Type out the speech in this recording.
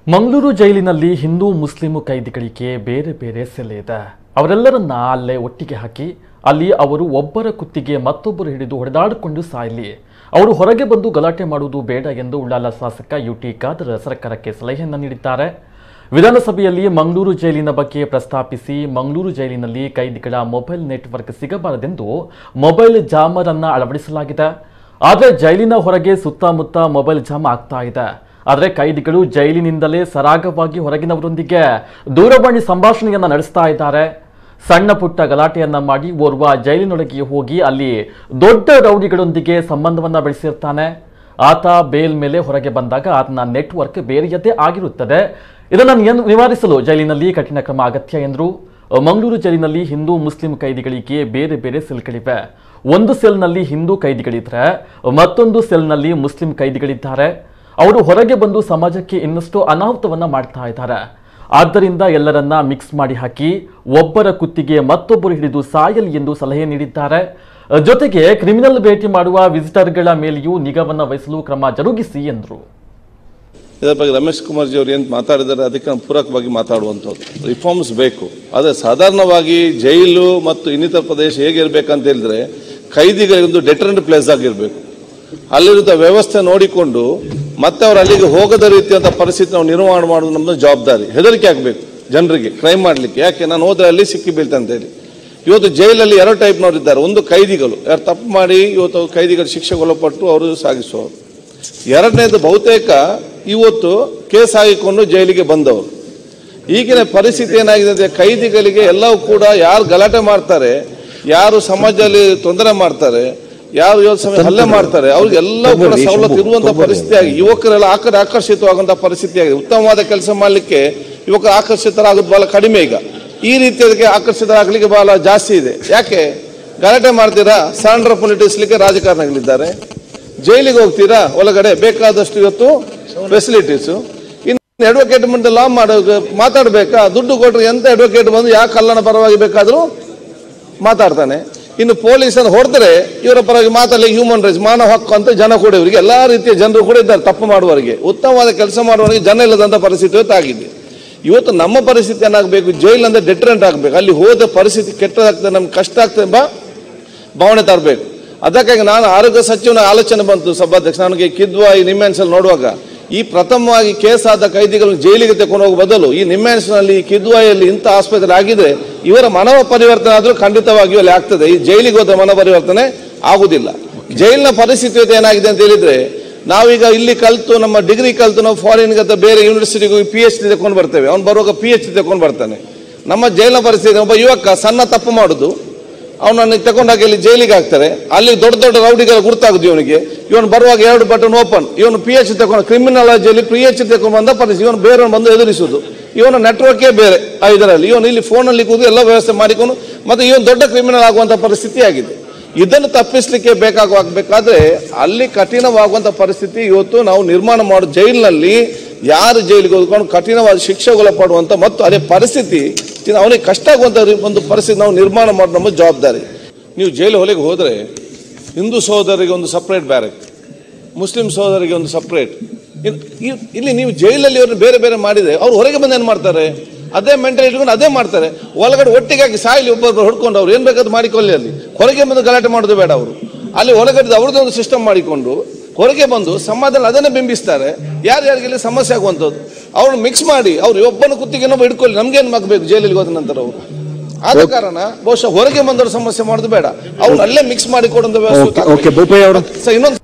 ಮಂಗಳೂರು ಜೈಲಿನಲ್ಲಿ ಹಿಂದೂ ಮುಸ್ಲಿಂ ಕೈದಿಗಳಿಗೆ ಬೇರೆ ಬೇರೆ ಸೆಲೆ ಇದೆ ಅವರೆಲ್ಲರನ್ನ ಅಲ್ಲೇ ಒಟ್ಟಿಗೆ ಹಾಕಿ ಅಲ್ಲಿ ಅವರು ಒಬ್ಬರ ಕುತ್ತಿಗೆ ಮತ್ತೊಬ್ಬರು ಹಿಡಿದು ಹೊಡೆದಾಡಿಕೊಂಡು ಸಾಯಲಿ ಅವರು ಹೊರಗೆ ಬಂದು ಗಲಾಟೆ ಮಾಡುವುದು ಬೇಡ ಎಂದು ಉಳ್ಳಾಲ ಶಾಸಕ ಯು ಟಿ ಖಾದರ್ ಸರ್ಕಾರಕ್ಕೆ ಸಲಹೆಯನ್ನು ನೀಡಿದ್ದಾರೆ ವಿಧಾನಸಭೆಯಲ್ಲಿ ಮಂಗಳೂರು ಜೈಲಿನ ಬಗ್ಗೆ ಪ್ರಸ್ತಾಪಿಸಿ ಮಂಗಳೂರು ಜೈಲಿನಲ್ಲಿ ಕೈದಿಗಳ ಮೊಬೈಲ್ ನೆಟ್ವರ್ಕ್ ಸಿಗಬಾರದೆಂದು ಮೊಬೈಲ್ ಜಾಮರ್ ಅನ್ನ ಅಳವಡಿಸಲಾಗಿದೆ ಆದರೆ ಜೈಲಿನ ಹೊರಗೆ ಸುತ್ತಮುತ್ತ ಮೊಬೈಲ್ ಜಾಮ್ ಆಗ್ತಾ ಇದೆ ಆದರೆ ಕೈದಿಗಳು ಜೈಲಿನಿಂದಲೇ ಸರಾಗವಾಗಿ ಹೊರಗಿನವರೊಂದಿಗೆ ದೂರವಾಣಿ ಸಂಭಾಷಣೆಯನ್ನ ನಡೆಸ್ತಾ ಇದ್ದಾರೆ ಸಣ್ಣ ಪುಟ್ಟ ಗಲಾಟೆಯನ್ನ ಮಾಡಿ ಓರ್ವ ಜೈಲಿನೊಳಗೆ ಹೋಗಿ ಅಲ್ಲಿ ದೊಡ್ಡ ರೌಡಿಗಳೊಂದಿಗೆ ಸಂಬಂಧವನ್ನ ಬೆಳೆಸಿರ್ತಾನೆ ಆತ ಬೇಲ್ ಮೇಲೆ ಹೊರಗೆ ಬಂದಾಗ ಆತನ ನೆಟ್ವರ್ಕ್ ಬೇರೆಯದ್ದೇ ಆಗಿರುತ್ತದೆ ಇದನ್ನು ನಿಯ- ನಿವಾರಿಸಲು ಜೈಲಿನಲ್ಲಿ ಕಠಿಣ ಕ್ರಮ ಅಗತ್ಯ ಎಂದರು ಮಂಗಳೂರು ಜೈಲಿನಲ್ಲಿ ಹಿಂದೂ ಮುಸ್ಲಿಂ ಕೈದಿಗಳಿಗೆ ಬೇರೆ ಬೇರೆ ಸೆಲ್ಗಳಿವೆ ಒಂದು ಸೆಲ್ನಲ್ಲಿ ಹಿಂದೂ ಕೈದಿಗಳಿದ್ರೆ ಮತ್ತೊಂದು ಸೆಲ್ನಲ್ಲಿ ಮುಸ್ಲಿಂ ಕೈದಿಗಳಿದ್ದಾರೆ ಅವರು ಹೊರಗೆ ಬಂದು ಸಮಾಜಕ್ಕೆ ಇನ್ನಷ್ಟು ಅನಾಹುತವನ್ನ ಮಾಡ್ತಾ ಇದ್ದಾರೆ ಆದ್ದರಿಂದ ಎಲ್ಲರನ್ನ ಮಿಕ್ಸ್ ಮಾಡಿ ಹಾಕಿ ಒಬ್ಬರ ಕುತ್ತಿಗೆ ಮತ್ತೊಬ್ಬರು ಹಿಡಿದು ಸಾಯಲಿ ಎಂದು ಸಲಹೆ ನೀಡಿದ್ದಾರೆ ಜೊತೆಗೆ ಕ್ರಿಮಿನಲ್ ಭೇಟಿ ಮಾಡುವ ವಿಸಿಟರ್ಗಳ ಮೇಲೆಯೂ ನಿಗಾವನ್ನ ವಹಿಸಲು ಕ್ರಮ ಜರುಗಿಸಿ ಎಂದರು ಇದರ ಬಗ್ಗೆ ರಮೇಶ್ ಕುಮಾರ್ಜಿ ಅವರು ಏನು ಮಾತಾಡಿದ್ದಾರೆ ಅದಕ್ಕೆ ನಾನು ಪೂರಕವಾಗಿ ಮಾತಾಡುವಂಥದ್ದು ರಿಫಾರ್ಮ್ಸ್ ಬೇಕು ಆದರೆ ಸಾಧಾರಣವಾಗಿ ಜೈಲು ಮತ್ತು ಇನ್ನಿತರ ಪ್ರದೇಶ ಹೇಗಿರ್ಬೇಕಂತ ಹೇಳಿದ್ರೆ ಖೈದಿಗಳಿಗೊಂದು ಡೆಟರೆಂಟ್ ಪ್ಲೇಸ್ ಆಗಿರಬೇಕು ಅಲ್ಲಿರುವಂಥ ವ್ಯವಸ್ಥೆ ನೋಡಿಕೊಂಡು ಮತ್ತೆ ಅವರು ಅಲ್ಲಿಗೆ ಹೋಗದ ರೀತಿಯಂಥ ಪರಿಸ್ಥಿತಿ ನಾವು ನಿರ್ಮಾಣ ಮಾಡೋದು ನಮ್ಮದು ಜವಾಬ್ದಾರಿ ಹೆದರಿಕೆ ಆಗಬೇಕು ಜನರಿಗೆ ಕ್ರೈಮ್ ಮಾಡಲಿಕ್ಕೆ ಯಾಕೆ ನಾನು ಹೋದ್ರೆ ಅಲ್ಲಿ ಸಿಕ್ಕಿ ಬೀಳ್ತೆ ಅಂತ ಹೇಳಿ ಇವತ್ತು ಜೈಲಲ್ಲಿ ಎರಡು ಟೈಪ್ನವ್ರು ಇದ್ದಾರೆ ಒಂದು ಖೈದಿಗಳು ಯಾರು ತಪ್ಪು ಮಾಡಿ ಇವತ್ತು ಖೈದಿಗಳು ಶಿಕ್ಷೆಗೊಳಪಟ್ಟು ಅವರು ಸಾಗಿಸುವವರು ಎರಡನೇದು ಬಹುತೇಕ ಇವತ್ತು ಕೇಸ್ ಹಾಕಿಕೊಂಡು ಜೈಲಿಗೆ ಬಂದವರು ಈಗಿನ ಪರಿಸ್ಥಿತಿ ಏನಾಗಿದೆ ಅಂದರೆ ಖೈದಿಗಳಿಗೆ ಎಲ್ಲವೂ ಕೂಡ ಯಾರು ಗಲಾಟೆ ಮಾಡ್ತಾರೆ ಯಾರು ಸಮಾಜದಲ್ಲಿ ತೊಂದರೆ ಮಾಡ್ತಾರೆ ಯಾರು ಇವತ್ತು ಸಮಯ ಹಲ್ಲೆ ಮಾಡ್ತಾರೆ ಅವ್ರಿಗೆಲ್ಲವೂ ಕೂಡ ಸವಲತ್ತು ಇರುವಂತ ಪರಿಸ್ಥಿತಿ ಆಗಿ ಯುವಕರೆಲ್ಲ ಆ ಕಡೆ ಆಕರ್ಷಿತವಾಗುವಂತ ಪರಿಸ್ಥಿತಿ ಆಗಿದೆ ಉತ್ತಮವಾದ ಕೆಲಸ ಮಾಡಲಿಕ್ಕೆ ಯುವಕರು ಆಕರ್ಷಿತರಾಗೋದು ಬಹಳ ಕಡಿಮೆ ಈಗ ಈ ರೀತಿಯದಕ್ಕೆ ಆಕರ್ಷಿತರಾಗಲಿಕ್ಕೆ ಬಹಳ ಜಾಸ್ತಿ ಇದೆ ಯಾಕೆ ಗಲಾಟೆ ಮಾಡ್ತೀರಾ ಸರೆಂಡರ್ ಪೊಲಿಟಿಕ್ಸ್ಲಿಕ್ಕೆ ರಾಜಕಾರಣಿಗಳಿದ್ದಾರೆ ಜೈಲಿಗೆ ಹೋಗ್ತೀರಾ ಒಳಗಡೆ ಬೇಕಾದಷ್ಟು ಇವತ್ತು ಫೆಸಿಲಿಟೀಸು ಇನ್ನು ಅಡ್ವೊಕೇಟ್ ಮುಂದೆ ಲಾ ಮಾಡೋ ಮಾತಾಡಬೇಕಾ ದುಡ್ಡು ಕೊಟ್ಟರೆ ಎಂತ ಅಡ್ವೊಕೇಟ್ ಬಂದು ಯಾಕೆ ಕಲ್ಲನ ಪರವಾಗಿ ಬೇಕಾದರೂ ಮಾತಾಡ್ತಾನೆ ಇನ್ನು ಪೊಲೀಸನ್ನು ಹೊಡೆದ್ರೆ ಇವರ ಪರವಾಗಿ ಮಾತಾಡಲಿಕ್ಕೆ ಹ್ಯೂಮನ್ ರೈಟ್ಸ್ ಮಾನವ ಹಕ್ಕು ಅಂತ ಜನ ಕೂಡ ಇವರಿಗೆ ಎಲ್ಲಾ ರೀತಿಯ ಜನರು ಕೂಡ ಇದ್ದಾರೆ ತಪ್ಪು ಮಾಡುವವರಿಗೆ ಉತ್ತಮವಾದ ಕೆಲಸ ಮಾಡುವವರಿಗೆ ಜನ ಇಲ್ಲದಂತ ಪರಿಸ್ಥಿತಿ ಇವತ್ತು ಆಗಿದೆ ಇವತ್ತು ನಮ್ಮ ಪರಿಸ್ಥಿತಿ ಏನಾಗಬೇಕು ಜೈಲ್ ಅಂದ್ರೆ ಡೆಟ್ರೆಂಟ್ ಆಗಬೇಕು ಅಲ್ಲಿ ಹೋದ ಪರಿಸ್ಥಿತಿ ಕೆಟ್ಟದಾಗ್ತದೆ ನಮ್ಗೆ ಕಷ್ಟ ಆಗ್ತದೆ ಎಂಬ ಭಾವನೆ ತರಬೇಕು ಅದಕ್ಕಾಗಿ ನಾನು ಆರೋಗ್ಯ ಸಚಿವನ ಆಲೋಚನೆ ಬಂತು ಸಭಾಧ್ಯಕ್ಷ ನನಗೆ ಕಿದ್ವಾ ಈ ನಿಮ್ಮೆನ್ಸಲ್ಲಿ ನೋಡುವಾಗ ಈ ಪ್ರಥಮವಾಗಿ ಕೇಸ್ ಆದ ಕೈದಿಗಳನ್ನು ಜೈಲಿಗೆ ತಕೊಂಡು ಹೋಗುವ ಬದಲು ಈ ನಿಮ್ಮೆನ್ಸ್ನಲ್ಲಿ ಕಿದ್ವಾಯಲ್ಲಿ ಇಂಥ ಆಸ್ಪತ್ರೆ ಆಗಿದೆ ಇವರ ಮನವ ಪರಿವರ್ತನೆ ಆದರೂ ಖಂಡಿತವಾಗಿಯೂ ಅಲ್ಲಿ ಆಗ್ತದೆ ಈ ಜೈಲಿಗೆ ಹೋದ ಮನ ಪರಿವರ್ತನೆ ಆಗುದಿಲ್ಲ ಜೈಲಿನ ಪರಿಸ್ಥಿತಿ ಇವತ್ತು ಏನಾಗಿದೆ ಅಂತ ಹೇಳಿದ್ರೆ ನಾವೀಗ ಇಲ್ಲಿ ಕಲ್ತು ನಮ್ಮ ಡಿಗ್ರಿ ಕಲ್ತು ನಾವು ಫಾರಿನ್ಗೆ ಅಥವಾ ಬೇರೆ ಯೂನಿವರ್ಸಿಟಿಗೆ ಪಿ ಎಚ್ ಡಿ ತಗೊಂಡು ಬರ್ತೇವೆ ಅವ್ನು ಬರುವಾಗ ಪಿ ಎಚ್ ಡಿ ತಗೊಂಡು ಬರ್ತಾನೆ ನಮ್ಮ ಜೈಲಿನ ಪರಿಸ್ಥಿತಿ ಒಬ್ಬ ಯುವಕ ಸಣ್ಣ ತಪ್ಪು ಮಾಡುದು ಅವನನ್ನು ತಗೊಂಡಾಗ ಇಲ್ಲಿ ಜೈಲಿಗೆ ಹಾಕ್ತಾರೆ ಅಲ್ಲಿ ದೊಡ್ಡ ದೊಡ್ಡ ರೌಡಿಗಳ ಗುರುತಾಗುದು ಇವನಿಗೆ ಇವನು ಬರುವಾಗ ಎರಡು ಬಟನ್ ಓಪನ್ ಇವನು ಪಿ ಎಚ್ ತಗೊಂಡು ಕ್ರಿಮಿನಾಲಜಿಯಲ್ಲಿ ಪಿ ಎಚ್ ತಗೊಂಡು ಬಂದ ಪರಿಸ್ಥಿತಿ ಇವನು ಬೇರೆ ಬಂದು ಎದುರಿಸುವುದು ಇವನ ನೆಟ್ವರ್ಕೇ ಬೇರೆ ಆ ಇದರಲ್ಲಿ ಇವನು ಇಲ್ಲಿ ಫೋನಲ್ಲಿ ಕೂತು ಎಲ್ಲ ವ್ಯವಸ್ಥೆ ಮಾಡಿಕೊಂಡು ಮತ್ತೆ ಇವನು ದೊಡ್ಡ ಕ್ರಿಮಿನಲ್ ಆಗುವಂತ ಪರಿಸ್ಥಿತಿ ಆಗಿದೆ ಇದನ್ನು ತಪ್ಪಿಸಲಿಕ್ಕೆ ಬೇಕಾಗಬೇಕಾದ್ರೆ ಅಲ್ಲಿ ಕಠಿಣವಾಗುವಂತ ಪರಿಸ್ಥಿತಿ ಇವತ್ತು ನಾವು ನಿರ್ಮಾಣ ಮಾಡೋ ಜೈಲಿನಲ್ಲಿ ಯಾರು ಜೈಲಿಗೆ ಹೋದ್ಕೊಂಡು ಕಠಿಣವಾದ ಶಿಕ್ಷೆಗೊಳಪಡುವಂತ ಮತ್ತು ಅದೇ ಪರಿಸ್ಥಿತಿ ಇನ್ನು ಅವನಿಗೆ ಕಷ್ಟ ಆಗುವಂತ ಒಂದು ಪರಿಸ್ಥಿತಿ ನಾವು ನಿರ್ಮಾಣ ಮಾಡೋದು ನಮ್ಮ ಜವಾಬ್ದಾರಿ ನೀವು ಜೈಲು ಹೊಲಿಗೆ ಹೋದ್ರೆ ಹಿಂದೂ ಸಹೋದರಿಗೆ ಒಂದು ಸಪ್ರೇಟ್ ಬ್ಯಾರಕ್ ಮುಸ್ಲಿಂ ಸಹೋದರಿಗೆ ಒಂದು ಸಪ್ರೇಟ್ ಇಲ್ಲಿ ನೀವು ಜೈಲಲ್ಲಿ ಅವ್ರನ್ನ ಬೇರೆ ಬೇರೆ ಮಾಡಿದ್ರೆ ಅವ್ರು ಹೊರಗೆ ಬಂದು ಏನು ಮಾಡ್ತಾರೆ ಅದೇ ಮೆಂಟಲ್ ಇಟ್ಕೊಂಡು ಅದೇ ಮಾಡ್ತಾರೆ ಒಳಗಡೆ ಒಟ್ಟಿಗೆ ಹಾಕಿ ಸಾಯಿಲಿ ಒಬ್ಬೊಬ್ಬರು ಹೊಡ್ಕೊಂಡು ಅವ್ರು ಏನು ಬೇಕಾದ್ರೂ ಮಾಡಿಕೊಳ್ಳಿ ಅಲ್ಲಿ ಹೊರಗೆ ಬಂದು ಗಲಾಟೆ ಮಾಡೋದು ಬೇಡ ಅವರು ಅಲ್ಲಿ ಒಳಗಡೆ ಅವ್ರದ್ದು ಒಂದು ಸಿಸ್ಟಮ್ ಮಾಡಿಕೊಂಡು ಹೊರಗೆ ಬಂದು ಸಮಾಜದಲ್ಲಿ ಅದನ್ನೇ ಬಿಂಬಿಸ್ತಾರೆ ಯಾರ್ಯಾರಿಗೆ ಇಲ್ಲಿ ಸಮಸ್ಯೆ ಆಗುವಂಥದ್ದು ಅವ್ರನ್ನ ಮಿಕ್ಸ್ ಮಾಡಿ ಅವ್ರು ಒಬ್ಬನ ಕುತ್ತಿಗೆ ಇನ್ನೊಬ್ಬ ಹಿಡ್ಕೊಳ್ಳಿ ನಮ್ಗೇನು ಮಗಬೇಕು ಜೈಲಿಗೆ ಹೋದ ನಂತರ ಅವರು ಆದ ಕಾರಣ ಬಹುಶಃ ಹೊರಗೆ ಬಂದವರು ಸಮಸ್ಯೆ ಮಾಡೋದು ಬೇಡ ಅವ್ರು ಅಲ್ಲೇ ಮಿಕ್ಸ್ ಮಾಡಿ ಕೊಡುವಂತ ಓಕೆ ಓಕೆ ಬೋಪಯ್ಯ ಅವರು ಇನ್ನೊಂದು